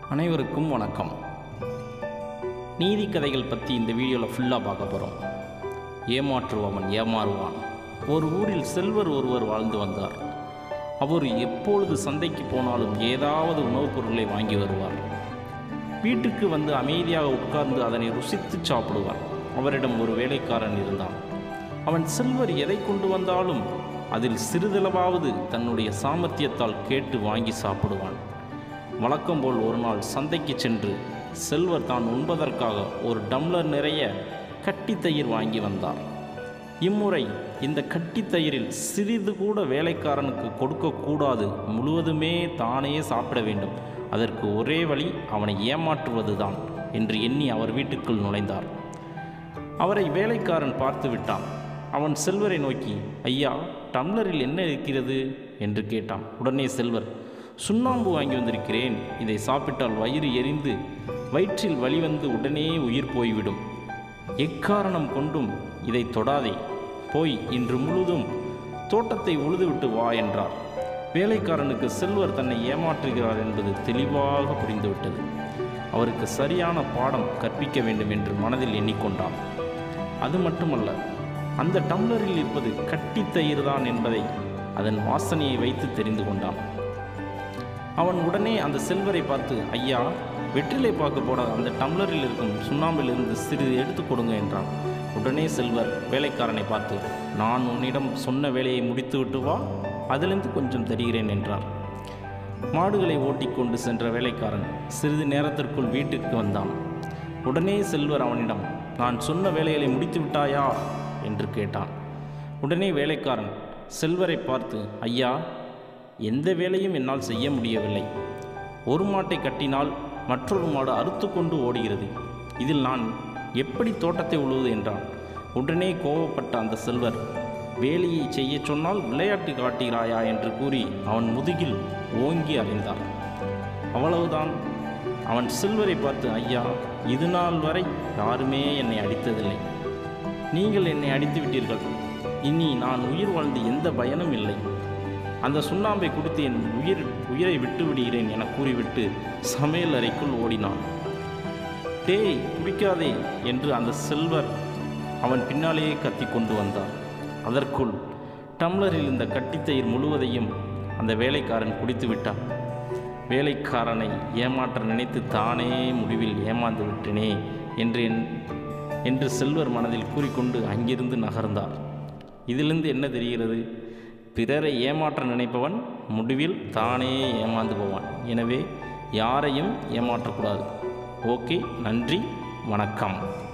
அனைவருக்கும் வணக்கம் நீதி கதைகள் பற்றி இந்த வீடியோவில் ஃபுல்லாக பார்க்க போகிறோம் ஏமாற்றுபவன் ஏமாறுவான் ஒரு ஊரில் செல்வர் ஒருவர் வாழ்ந்து வந்தார் அவர் எப்பொழுது சந்தைக்கு போனாலும் ஏதாவது உணவுப் பொருட்களை வாங்கி வருவார் வீட்டுக்கு வந்து அமைதியாக உட்கார்ந்து அதனை ருசித்து சாப்பிடுவார் அவரிடம் ஒரு வேலைக்காரன் இருந்தான் அவன் செல்வர் எதை கொண்டு வந்தாலும் அதில் சிறிதளவாவது தன்னுடைய சாமர்த்தியத்தால் கேட்டு வாங்கி சாப்பிடுவான் வழக்கம்போல் ஒரு நாள் சந்தைக்கு சென்று செல்வர் தான் உண்பதற்காக ஒரு டம்ளர் நிறைய கட்டித்தயிர் வாங்கி வந்தார் இம்முறை இந்த கட்டித்தயிரில் சிறிது கூட வேலைக்காரனுக்கு கொடுக்கக்கூடாது முழுவதுமே தானே சாப்பிட வேண்டும் அதற்கு ஒரே வழி அவனை ஏமாற்றுவதுதான் என்று எண்ணி அவர் வீட்டுக்குள் நுழைந்தார் அவரை வேலைக்காரன் பார்த்து விட்டான் அவன் செல்வரை நோக்கி ஐயா டம்ளரில் என்ன இருக்கிறது என்று கேட்டான் உடனே செல்வர் சுண்ணாம்பு வாங்கி வந்திருக்கிறேன் இதை சாப்பிட்டால் வயிறு எரிந்து வயிற்றில் வலி வந்து உடனே உயிர் போய்விடும் எக்காரணம் கொண்டும் இதை தொடாதே போய் இன்று முழுதும் தோட்டத்தை உழுதுவிட்டு வா என்றார் வேலைக்காரனுக்கு செல்வர் தன்னை ஏமாற்றுகிறார் என்பது தெளிவாக புரிந்துவிட்டது அவருக்கு சரியான பாடம் கற்பிக்க வேண்டும் என்று மனதில் எண்ணிக்கொண்டான் அது மட்டுமல்ல அந்த டம்ளரில் இருப்பது கட்டித்தயிர் தான் என்பதை அதன் வாசனையை வைத்து தெரிந்து கொண்டான் அவன் உடனே அந்த செல்வரை பார்த்து ஐயா வெற்றிலை பாக்கு போட அந்த டம்ளரில் இருக்கும் சுண்ணாம்பிலிருந்து சிறிது எடுத்து கொடுங்க என்றான் உடனே செல்வர் வேலைக்காரனை பார்த்து நான் உன்னிடம் சொன்ன வேலையை முடித்துவிட்டு வா அதிலிருந்து கொஞ்சம் தருகிறேன் என்றார் மாடுகளை ஓட்டிக்கொண்டு சென்ற வேலைக்காரன் சிறிது நேரத்திற்குள் வீட்டிற்கு வந்தான் உடனே செல்வர் அவனிடம் நான் சொன்ன வேலைகளை முடித்து விட்டாயா என்று கேட்டான் உடனே வேலைக்காரன் செல்வரை பார்த்து ஐயா எந்த வேலையும் என்னால் செய்ய முடியவில்லை ஒரு மாட்டை கட்டினால் மற்றொரு மாடு அறுத்து கொண்டு ஓடுகிறது இதில் நான் எப்படி தோட்டத்தை உழுவது என்றான் உடனே கோபப்பட்ட அந்த செல்வர் வேலையை செய்ய சொன்னால் விளையாட்டு காட்டுகிறாயா என்று கூறி அவன் முதுகில் ஓங்கி அறிந்தார் அவ்வளவுதான் அவன் செல்வரை பார்த்து ஐயா இது நாள் வரை யாருமே என்னை அடித்ததில்லை நீங்கள் என்னை அடித்து விட்டீர்கள் இனி நான் உயிர் வாழ்ந்து எந்த பயனும் இல்லை அந்த சுண்ணாம்பை கொடுத்து என் உயிர் உயிரை விட்டு விடுகிறேன் என கூறிவிட்டு சமையல் அறைக்குள் ஓடினான் டேய் குடிக்காதே என்று அந்த செல்வர் அவன் பின்னாலேயே கத்தி கொண்டு வந்தார் அதற்குள் டம்ளரில் இந்த கட்டித்தயிர் முழுவதையும் அந்த வேலைக்காரன் குடித்து விட்டான் வேலைக்காரனை ஏமாற்ற நினைத்து தானே முடிவில் ஏமாந்து விட்டனே என்று என்- என்று செல்வர் மனதில் கூறிக்கொண்டு அங்கிருந்து நகர்ந்தார் இதிலிருந்து என்ன தெரிகிறது பிறரை ஏமாற்ற நினைப்பவன் முடிவில் தானே ஏமாந்து போவான் எனவே யாரையும் ஏமாற்றக்கூடாது ஓகே நன்றி வணக்கம்